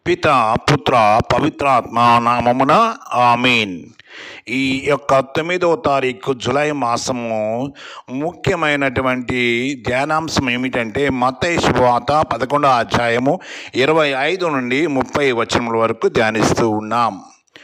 పిత పుత్ర పవిత్రాత్మ నామమున ఆమీన్ ఈ యొక్క తొమ్మిదవ తారీఖు జులై మాసము ముఖ్యమైనటువంటి ధ్యానాంశం ఏమిటంటే మత్తయి శుభవార్త పదకొండవ అధ్యాయము ఇరవై ఐదు నుండి ముప్పై వచనముల వరకు ధ్యానిస్తూ ఉన్నాం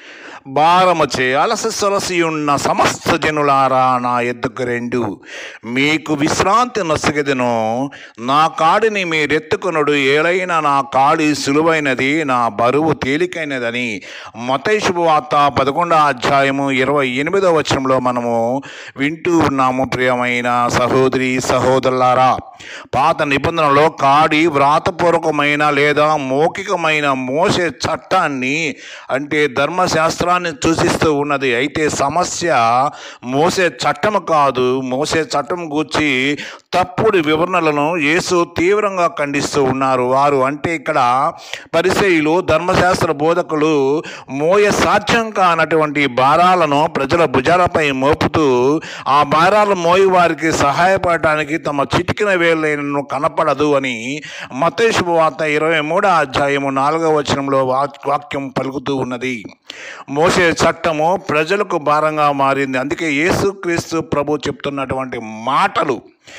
భారము చే అలసి సొలసి ఉన్న సమస్త జనులారా నా ఎద్దుకు రెండు మీకు విశ్రాంతి నొసగెదను నా కాడిని మీరెత్తుకునుడు ఏలైనా నా కాడి సులువైనది నా బరువు తేలికైనదని మతై శుభవార్త పదకొండవ అధ్యాయము ఇరవై ఎనిమిదవ వచనంలో మనము వింటూ ఉన్నాము ప్రియమైన సహోదరి సహోదరులారా పాత నిబంధనలో కాడి వ్రాతపూర్వకమైన లేదా మౌఖికమైన మోసే చట్టాన్ని అంటే ధర్మశాస్త్రాన్ని సూచిస్తూ ఉన్నది అయితే సమస్య మోసే చట్టము కాదు మోసే చట్టం గూర్చి తప్పుడు వివరణలను యేసు తీవ్రంగా ఖండిస్తూ ఉన్నారు వారు అంటే ఇక్కడ పరిచయులు ధర్మశాస్త్ర బోధకులు మోయ సాధ్యం కానటువంటి భారాలను ప్రజల భుజాలపై మోపుతూ ఆ భారాలు మోయి వారికి సహాయపడటానికి తమ చిటికిన వేలైనను కనపడదు అని మతేష్ శుభవార్త ఇరవై మూడో అధ్యాయము నాలుగవ వచనంలో వాక్- వాక్యం పలుకుతూ ఉన్నది మోసే చట్టము ప్రజలకు భారంగా మారింది అందుకే యేసుక్రీస్తు ప్రభు చెప్తున్నటువంటి మాటలు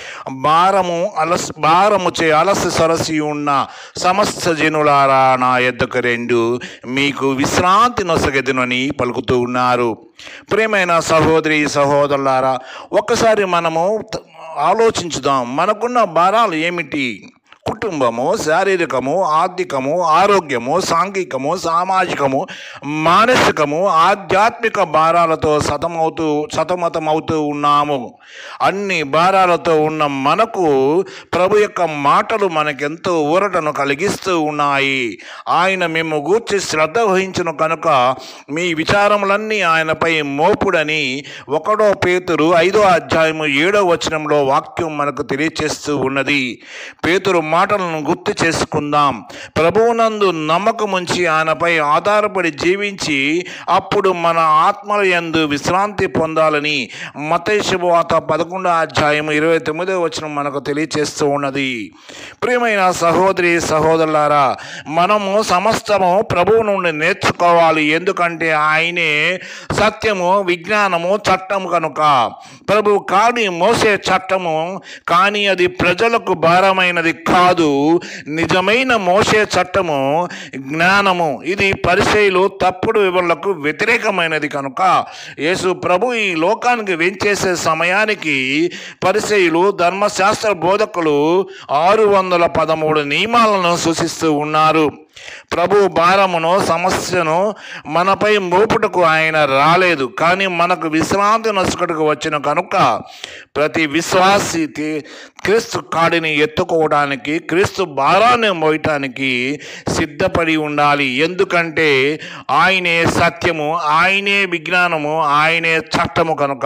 భారము అలస్ భారము చే అలసి సరసి ఉన్న సమస్త జనులారా నా ఎద్దకు రెండు మీకు విశ్రాంతి నొసగెదనని పలుకుతూ ఉన్నారు ప్రియమైన సహోదరి సహోదరులారా ఒక్కసారి మనము త- ఆలోచించుదాం మనకున్న భారాలు ఏమిటి కుటుంబము శారీరకము ఆర్థికము ఆరోగ్యము సాంఘికము సామాజికము మానసికము ఆధ్యాత్మిక భారాలతో సతమవుతూ సతమతమవుతూ ఉన్నాము అన్ని భారాలతో ఉన్న మనకు ప్రభు యొక్క మాటలు మనకెంతో ఊరటను కలిగిస్తూ ఉన్నాయి ఆయన మేము గూర్చి శ్రద్ధ వహించను కనుక మీ విచారములన్నీ ఆయనపై మోపుడని ఒకడో పేతురు ఐదో అధ్యాయము ఏడో వచనంలో వాక్యం మనకు తెలియచేస్తూ ఉన్నది పేతురు మాటలను గుర్తు చేసుకుందాం ప్రభువునందు నమ్మకముంచి ఆయనపై ఆధారపడి జీవించి అప్పుడు మన ఆత్మల యందు విశ్రాంతి పొందాలని మతేశువాత పదకొండో అధ్యాయం ఇరవై తొమ్మిదో వచనం మనకు తెలియచేస్తూ ఉన్నది ప్రియమైన సహోదరి సహోదరులారా మనము సమస్తము ప్రభువు నుండి నేర్చుకోవాలి ఎందుకంటే ఆయనే సత్యము విజ్ఞానము చట్టము కనుక ప్రభు కాని మోసే చట్టము కానీ అది ప్రజలకు భారమైనది కాదు నిజమైన మోసే చట్టము జ్ఞానము ఇది పరిచయులు తప్పుడు వివరణలకు వ్యతిరేకమైనది కనుక యేసు ప్రభు ఈ లోకానికి వెంచేసే సమయానికి పరిచయులు ధర్మశాస్త్ర బోధకులు ఆరు వందల పదమూడు నియమాలను సూచిస్తూ ఉన్నారు ప్రభు భారమును సమస్యను మనపై మోపుటకు ఆయన రాలేదు కానీ మనకు విశ్రాంతి నసుకటకు వచ్చిన కనుక ప్రతి విశ్వాసి తి- క్రీస్తు కాడిని ఎత్తుకోవడానికి క్రీస్తు భారాన్ని మోయటానికి సిద్ధపడి ఉండాలి ఎందుకంటే ఆయనే సత్యము ఆయనే విజ్ఞానము ఆయనే చట్టము కనుక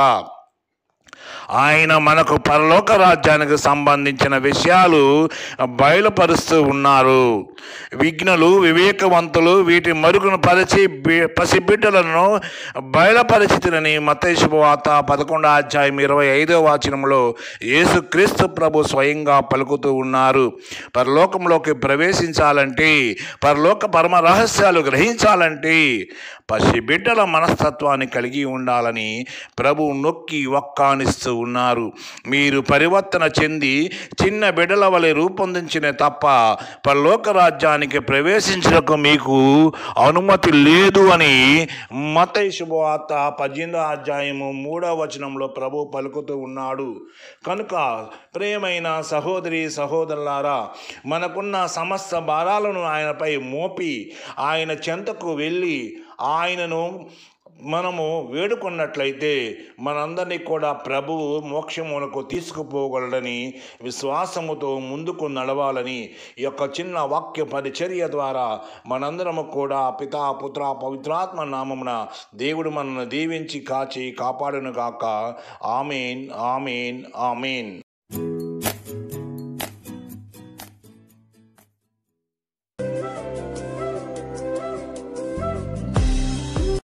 ఆయన మనకు పరలోక రాజ్యానికి సంబంధించిన విషయాలు బయలుపరుస్తూ ఉన్నారు విఘ్నులు వివేకవంతులు వీటి మరుగును పరిచి బి- పసిబిడ్డలను బయలుపరిచితులని మతయి శుభవార్త పదకొండో అధ్యాయం ఇరవై ఐదో వాచనంలో యేసుక్రీస్తు ప్రభు స్వయంగా పలుకుతూ ఉన్నారు పరలోకంలోకి ప్రవేశించాలంటే పరలోక పరమ రహస్యాలు గ్రహించాలంటే పసిబిడ్డల మనస్తత్వాన్ని కలిగి ఉండాలని ప్రభు నొక్కి ఒక్కానిస్తూ ఉన్నారు మీరు పరివర్తన చెంది చిన్న బిడ్డల వలె రూపొందించిన తప్ప పరలోక రాజ్యానికి ప్రవేశించడానికి మీకు అనుమతి లేదు అని మతై శుభవార్త పద్దెనిమిదో అధ్యాయము మూడవ వచనంలో ప్రభు పలుకుతూ ఉన్నాడు కనుక ప్రియమైన సహోదరి సహోదరులారా మనకున్న సమస్త భారాలను ఆయనపై మోపి ఆయన చెంతకు వెళ్ళి ఆయనను మనము వేడుకున్నట్లయితే మనందరినీ కూడా ప్రభువు మోక్షమునకు తీసుకుపోగలడని విశ్వాసముతో ముందుకు నడవాలని ఈ యొక్క చిన్న వాక్య పరిచర్య ద్వారా మనందరము కూడా పితా పుత్ర పవిత్రాత్మ నామమున దేవుడు మనల్ని దీవించి కాచి కాపాడును గాక ఆమెన్ ఆమెన్ ఆమెన్